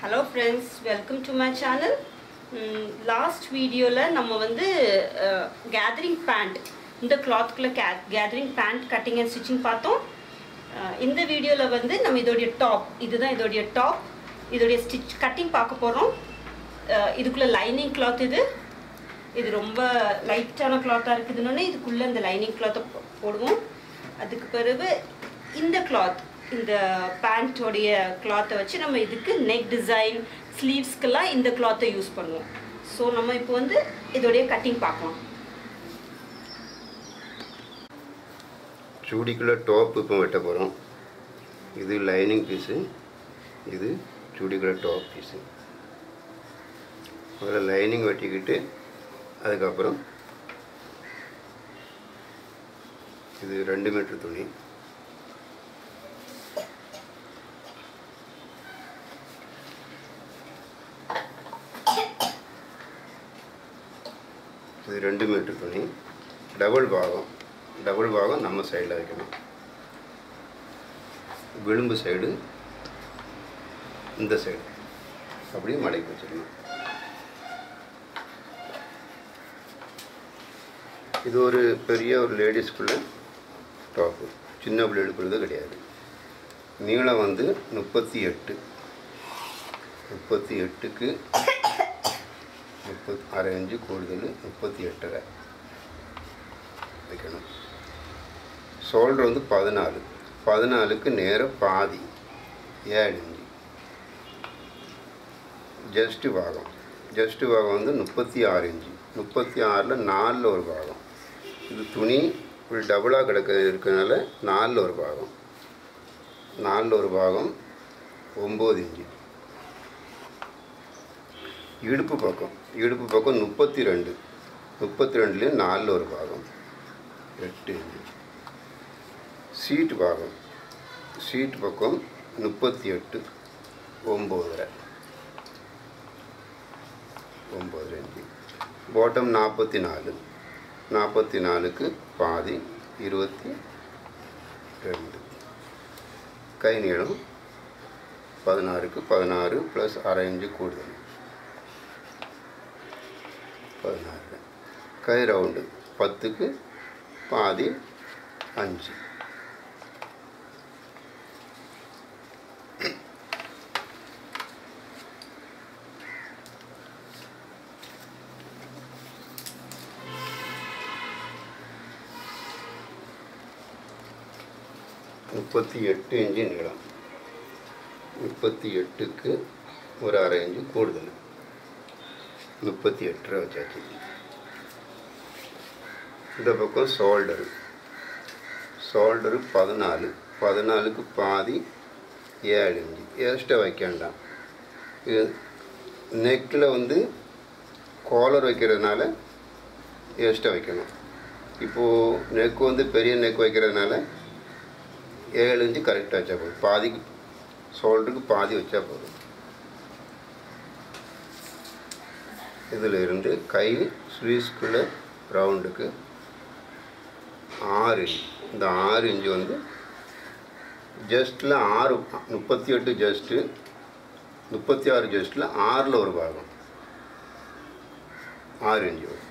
Hello friends welcome to my channel last வீடியோவில் நம்ம வந்து கேதரிங் பேண்ட் இந்த கிளாத்துக்குள்ளே கே gathering pant cutting and stitching பார்த்தோம் அஹ், இந்த வீடியோவில் வந்து நம்ம இதோடைய டாப் இதுதான் இதோடைய டாப் இதோடைய ஸ்டிச் கட்டிங் பார்க்க போகிறோம் இதுக்குள்ளே லைனிங் கிளாத் இது இது ரொம்ப லைட்டான கிளாத்தாக இருக்குதுன்னு இதுக்குள்ளே இந்த லைனிங் கிளாத்தை போடுவோம் அதுக்கு பிறகு இந்த கிளாத் இந்த பேண்ட்டோடைய கிளாத்தை வச்சு நம்ம இதுக்கு நெக் டிசைன் ஸ்லீவ்ஸ்க்கெல்லாம் இந்த கிளாத்தை யூஸ் பண்ணுவோம் ஸோ நம்ம இப்போ வந்து இதோடைய கட்டிங் பார்க்கலாம் சுடிக்குள்ளே டாப் இப்போ வெட்ட போகிறோம் இது லைனிங் பீஸு இது சுடிக்குள்ளே டாப் பீஸு அதில் லைனிங் வெட்டிக்கிட்டு அதுக்கப்புறம் இது ரெண்டு மீட்டர் துணி இது ரெண்டு மீட்டர் துணி டபுள் பாகம் டபுள் பாகம் நம்ம சைடில் வைக்கணும் விளிம்பு சைடு இந்த சைடு அப்படியே மடக்கி வச்சிடணும் இது ஒரு பெரிய ஒரு லேடிஸ்குள்ள டாப்பு சின்ன பிள்ளைகளுக்குள்ளது கிடையாது நீளம் வந்து முப்பத்தி எட்டு முப்பத்தி எட்டுக்கு முப்பத் அரை இன்ச்சு கூடுதல் முப்பத்தி எட்டரை வைக்கணும் ஷோல்டர் வந்து பதினாலு பதினாலுக்கு நேராக பாதி ஏழு இன்ச்சு ஜஸ்ட்டு பாகம் ஜஸ்ட்டு பாகம் வந்து முப்பத்தி ஆறு இன்ச்சு முப்பத்தி ஆறில் நாலில் ஒரு பாகம் இது துணி இப்படி டபுளாக கிடக்க இருக்கிறதுனால நாலில் ஒரு பாகம் நாலில் ஒரு பாகம் ஒம்பது இன்ச்சு இடுப்பு பக்கம் இடுப்பு பக்கம் முப்பத்தி ரெண்டு முப்பத்தி ரெண்டுலேயும் நாலில் ஒரு பாகம் எட்டு இன்ச்சு சீட்டு பாகம் சீட்டு பக்கம் முப்பத்தி எட்டு ஒம்போதரை ஒம்பது இன்ச்சு பாட்டம் நாற்பத்தி நாலு நாற்பத்தி நாலுக்கு பாதி இருபத்தி ரெண்டு கை நீளம் பதினாறுக்கு பதினாறு ப்ளஸ் அரை இன்ச்சு கூடுதல் பதினாறு கை ரவுண்டு பத்துக்கு பாதி அஞ்சு முப்பத்தி எட்டு இன்ச்சு நீளம் முப்பத்தி எட்டுக்கு ஒரு அரை இன்ச்சு கூடுதல் முப்பத்தி எட்டரை வச்சாச்சு இந்த பக்கம் ஷோல்டரு ஷோல்டரு பதினாலு பதினாலுக்கு பாதி ஏழு இன்ச்சு எக்ஸ்ட்ரா வைக்க வேண்டாம் இது நெக்கில் வந்து காலர் வைக்கிறதுனால எக்ஸ்ட்ரா வைக்கணும் இப்போது நெக் வந்து பெரிய நெக் வைக்கிறதுனால ஏழு இன்ச்சு கரெக்டாக வச்சா போதும் பாதிக்கு ஷோல்டருக்கு பாதி வச்சா போதும் இதில் இருந்து கை ஸ்லீவ்ஸ்குள்ளே ரவுண்டுக்கு ஆறு இன்ச் இந்த ஆறு இன்ச்சு வந்து ஜஸ்ட்டில் ஆறு முப்பத்தி எட்டு ஜஸ்ட்டு முப்பத்தி ஆறு ஜஸ்ட்டில் ஆறில் ஒரு பாகம் ஆறு இன்ச்சு வரும்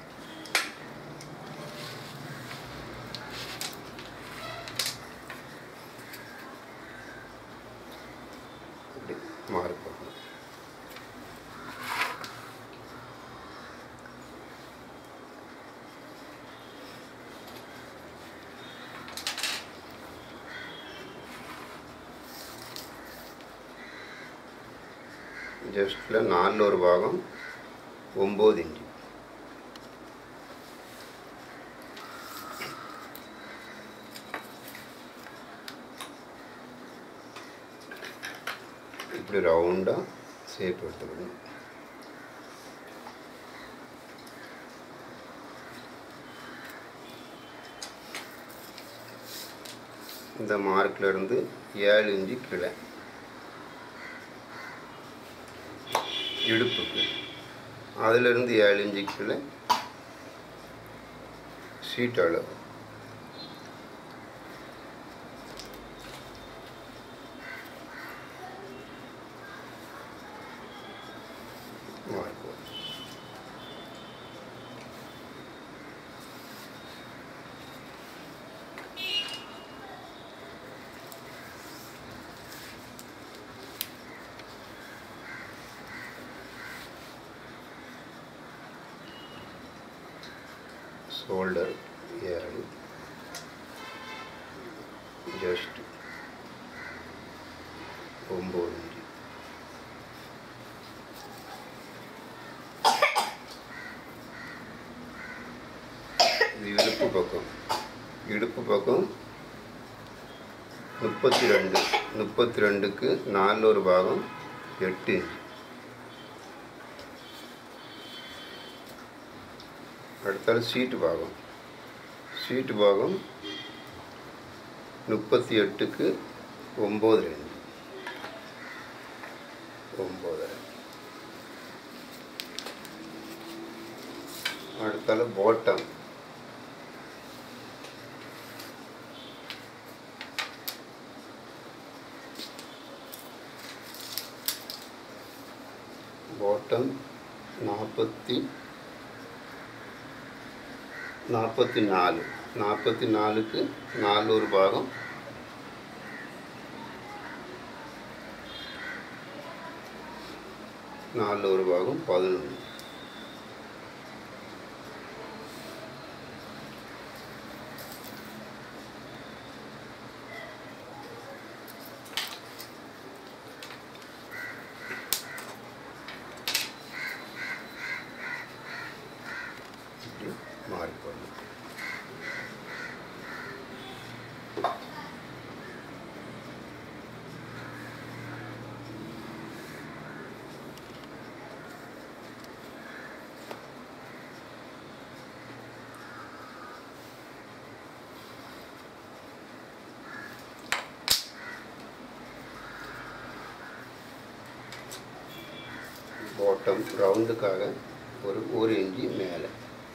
இப்படி மாறு பார்க்கணும் ஜஸ்ட்டில் நாலில் ஒரு பாகம் ஒம்பது இன்ச்சு இப்படி ரவுண்டாக ஷேப் எடுத்துக்கணும் இந்த மார்க்கில் இருந்து ஏழு இன்ச்சு கீழே இடுப்புக்கு அதிலிருந்து ஏழு இன்ச்சு கீழே சீட் அளவு மார்க் ಶೋಲ್ಡರ್ ಎರಡು ಜಸ್ಟ್ ஒம்பது இன்ச்சு இது இடுப்பு பக்கம் இடுப்பு பக்கம் முப்பத்தி ரெண்டு முப்பத்தி ரெண்டுக்கு நாலு ஒரு பாகம் எட்டு இன்ச்சு அடுத்தால சீட்டு பாகம் சீட்டு பாகம் முப்பத்தி எட்டுக்கு ஒம்பது ரெண்டு ஒம்பதரை அடுத்தால பாட்டம் பாட்டம் நாற்பத்தி நாற்பத்தி நாலு நாற்பத்தி நாலுக்கு நாலு ஒரு பாகம் நாலு ஒரு பாகம் பதினொன்று இப்படி மாறி போடணும் பாட்டம் ரவுண்டுக்காக ஒரு ஒரு இன்ச்சு மேலே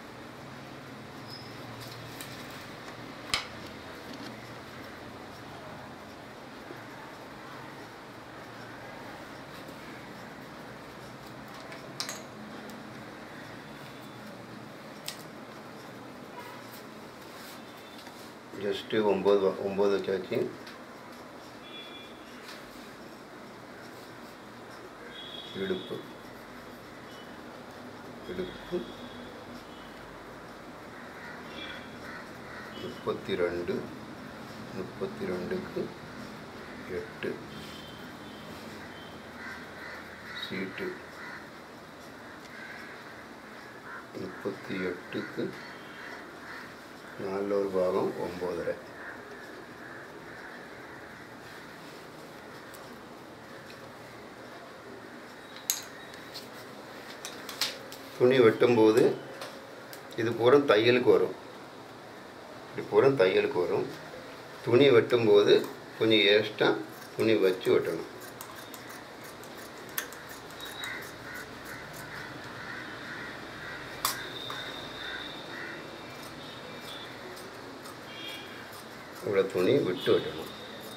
ஜஸ்ட்டு ஒம்பது வ- ஒம்பது வச்சாச்சு இடுப்பு இடுப்பு முப்பத்தி ரெண்டு முப்பத்தி ரெண்டுக்கு எட்டு சீட்டு முப்பத்தி எட்டுக்கு நாலில் ஒரு பாகம் ஒம்போதரை துணி வெட்டும்போது இது பூரா தையலுக்கு வரும் இப்படி பூரா தையலுக்கு வரும் துணி வெட்டும்போது கொஞ்சம் எக்ஸ்ட்ரா துணி வச்சு வெட்டணும் இவ்வளோ துணி விட்டு வெட்டணும்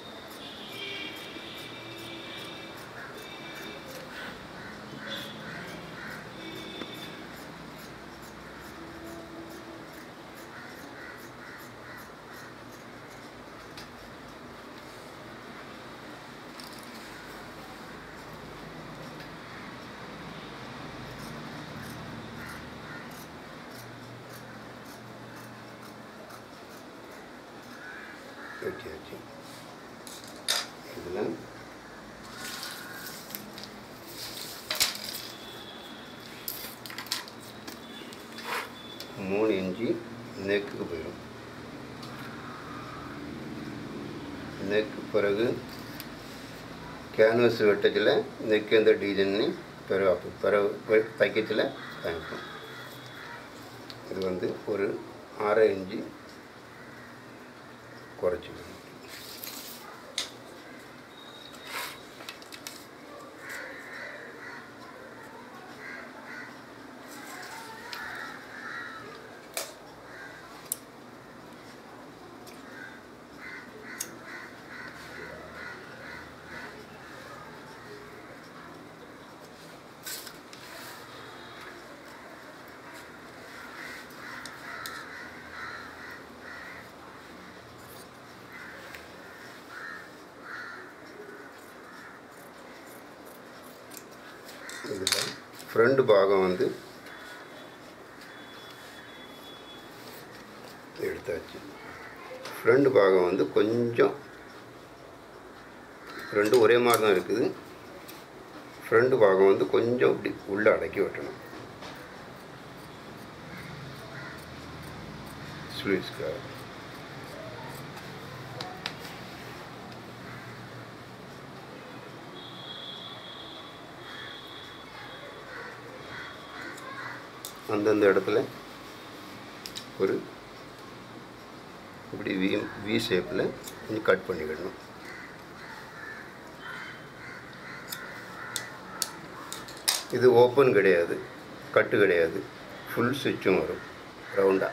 வெட்டியாச்சு இதில் மூணு இன்ச்சு நெக்குக்கு போயிடும் நெக்கு பிறகு கேன்வஸ் வெட்டச்சில் நெக் எந்த டிசைன்னு பிறகு பிறகு தைக்கச்சில் காமிக்கும் இது வந்து ஒரு அரை இன்ச்சு குறைச்சிக்கணும் இதில் ஃப்ரண்ட் பாகம் வந்து எடுத்தாச்சு ஃப்ரண்ட் பாகம் வந்து கொஞ்சம் ரெண்டும் ஒரே மாதிரி தான் இருக்குது ஃப்ரண்ட் பாகம் வந்து கொஞ்சம் இப்படி உள்ளே அடக்கி வெட்டணும் ஸ்லீவ்ஸ்க்காக அந்தந்த இடத்துல ஒரு இப்படி வி வி ஷேப்பில் கொஞ்சம் கட் பண்ணிக்கிடணும் இது ஓப்பன் கிடையாது கட்டு கிடையாது ஃபுல் ஸ்விட்சும் வரும் ரவுண்டாக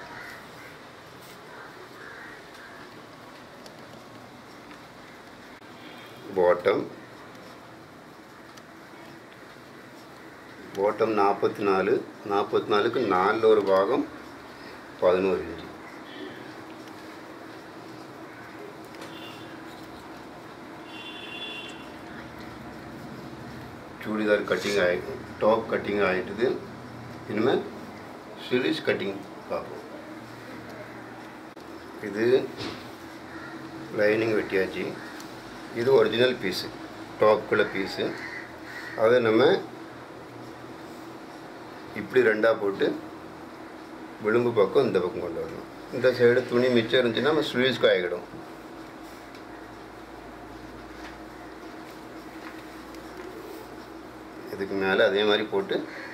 பாட்டம் பாட்டம் நாற்பத்தி நாலு நாற்பத்தி நாலுக்கு நாலில் ஒரு பாகம் பதினோரு இன்ச்சு சுடிதார் கட்டிங் ஆகி டாப் கட்டிங் ஆகிட்டுது இனிமேல் ஸ்லீவ்ஸ் கட்டிங் பார்ப்போம் இது லைனிங் வெட்டியாச்சு இது ஒரிஜினல் பீஸு டாப்புக்குள்ள பீஸு அதை நம்ம இப்படி ரெண்டாக போட்டு விளிம்பு பக்கம் இந்த பக்கம் கொண்டு வரணும் இந்த சைடு துணி மிச்சம் இருந்துச்சுன்னா நம்ம ஸ்லீவ்ஸ்க்கு ஆகிடும் இதுக்கு மேலே அதே மாதிரி போட்டு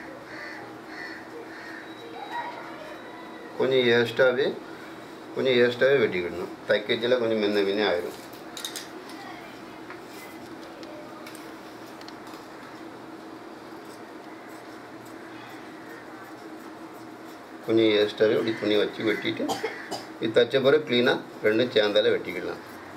கொஞ்சம் ஏஸ்டாகவே கொஞ்சம் ஏஸ்டாகவே வெட்டிக்கிடணும் தைக்கச்சில் கொஞ்சம் முன்ன பின்னே ஆயிடும் கொஞ்சம் ஏஸ்டாகவே இப்படி துணி வச்சு வெட்டிட்டு இது தைச்ச பிறகு க்ளீனாக ரெண்டும் சேர்ந்தாலே வெட்டிக்கிடலாம்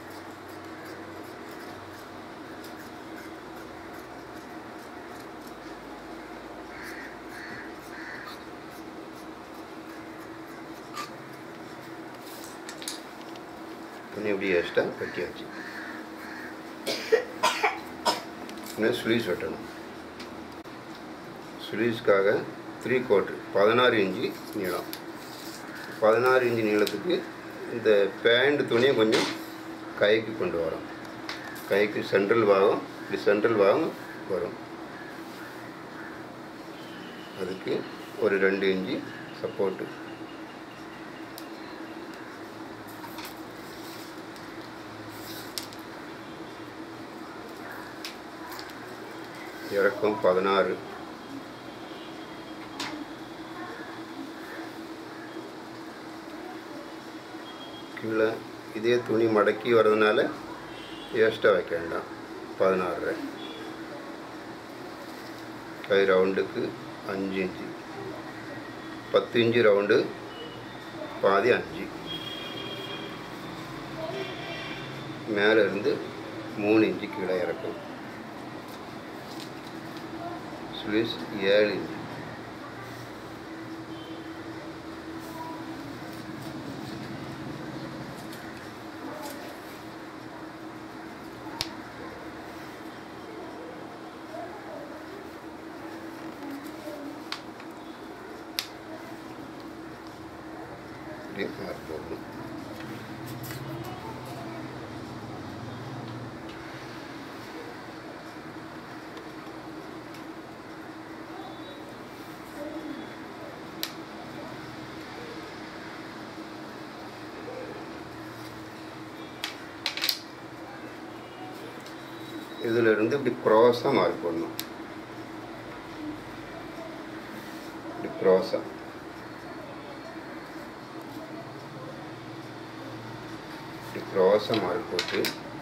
துணி எப்படி எக்ஸ்ட்ரா வெட்டியாச்சு இன்னும் ஸ்லீவ்ஸ் வெட்டணும் ஸ்லீவ்ஸ்க்காக த்ரீ குவார்ட்ரு பதினாறு இன்ச்சு நீளம் பதினாறு இன்ச்சு நீளத்துக்கு இந்த பேண்ட் துணியை கொஞ்சம் கைக்கு கொண்டு வரோம் கைக்கு சென்ட்ரல் பாகம் இப்படி சென்ட்ரல் பாகம் வரும் அதுக்கு ஒரு ரெண்டு இன்ச்சு சப்போர்ட்டு இறக்கம் பதினாறு கீழே இதே துணி மடக்கி வர்றதுனால எக்ஸ்ட்ரா வைக்க வேண்டாம் பதினாறு கை ரவுண்டுக்கு அஞ்சு இன்ச்சு பத்து இன்ச்சு ரவுண்டு பாதி அஞ்சு மேலே இருந்து மூணு இன்ச்சு கீழே இறக்கும் ஸ்லீவ்ஸ் ஏழு இன்ச்சு இப்படி மார்க் போடணும் இதில் இருந்து இப்படி க்ராஸாக மார்க் பண்ணணும் இப்படி க்ராஸாக இப்படி க்ராஸாக மார்க் போட்டு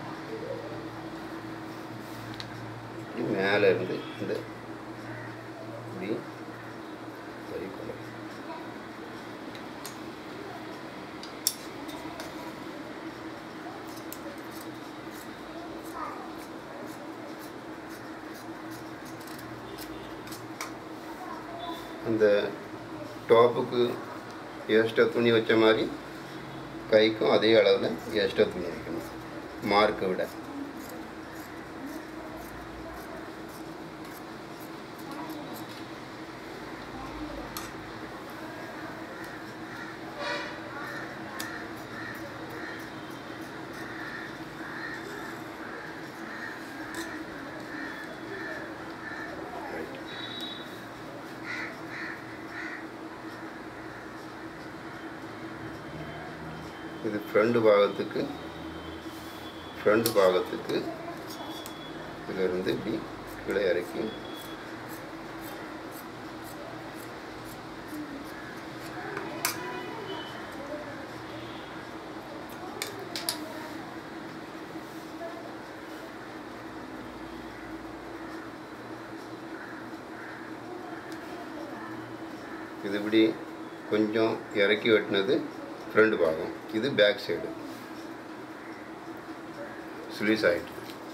இப்படி மேலே இருந்து இந்த இப்படி சரி கொண்டு வரணும். அந்த டாப்புக்கு எக்ஸ்ட்ரா துணி வச்ச மாதிரி கைக்கும் அதே அளவில் எக்ஸ்ட்ரா துணி வைக்கணும் மார்க்கை விட இது ஃப்ரண்ட் பாகத்துக்கு ஃப்ரண்ட் பாகத்துக்கு இதிலிருந்து இப்படி கீழே இறக்கி இது இப்படி கொஞ்சம் இறக்கி வெட்டினது ஃப்ரண்ட் பாகம் இது பேக் சைடு ஸ்லீஸ் ஆகிட்டு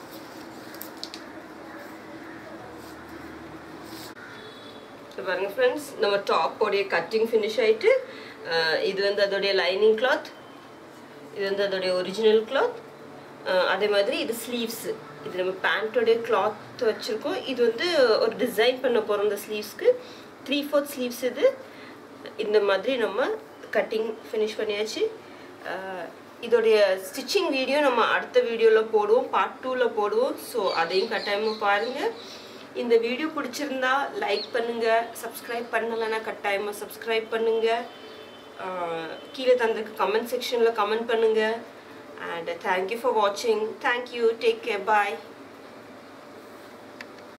இப்போ பாருங்க ஃப்ரெண்ட்ஸ் நம்ம டாப்போடைய கட்டிங் ஃபினிஷ் ஆயிட்டு அஹ், இது வந்து அதோடைய லைனிங் கிளாத் இது வந்து அதோடைய ஒரிஜினல் கிளாத் அதே மாதிரி இது ஸ்லீவ்ஸ் இது நம்ம பேண்ட்டோடைய கிளாத் வச்சுருக்கோம் இது வந்து ஒரு டிசைன் பண்ண போகிறோம் இந்த ஸ்லீவ்ஸ்க்கு த்ரீ ஃபோர்த் ஸ்லீவ்ஸ் இது இந்த மாதிரி நம்ம கட்டிங் ஃபினிஷ் பண்ணியாச்சு அஹ், இதோடைய ஸ்டிச்சிங் வீடியோ நம்ம அடுத்த வீடியோவில் போடுவோம் பார்ட் டூவில் போடுவோம் ஸோ அதையும் கட்டாயமாக பாருங்கள் இந்த வீடியோ பிடிச்சிருந்தா லைக் பண்ணுங்கள் சப்ஸ்கிரைப் பண்ணலைன்னா கட்டாயமாக சப்ஸ்கிரைப் பண்ணுங்கள் கீழே தந்திருக்க கமெண்ட் செக்ஷனில் கமெண்ட் பண்ணுங்கள் அண்ட் தேங்க்யூ ஃபார் வாட்சிங் தேங்க்யூ டேக் கேர் பாய்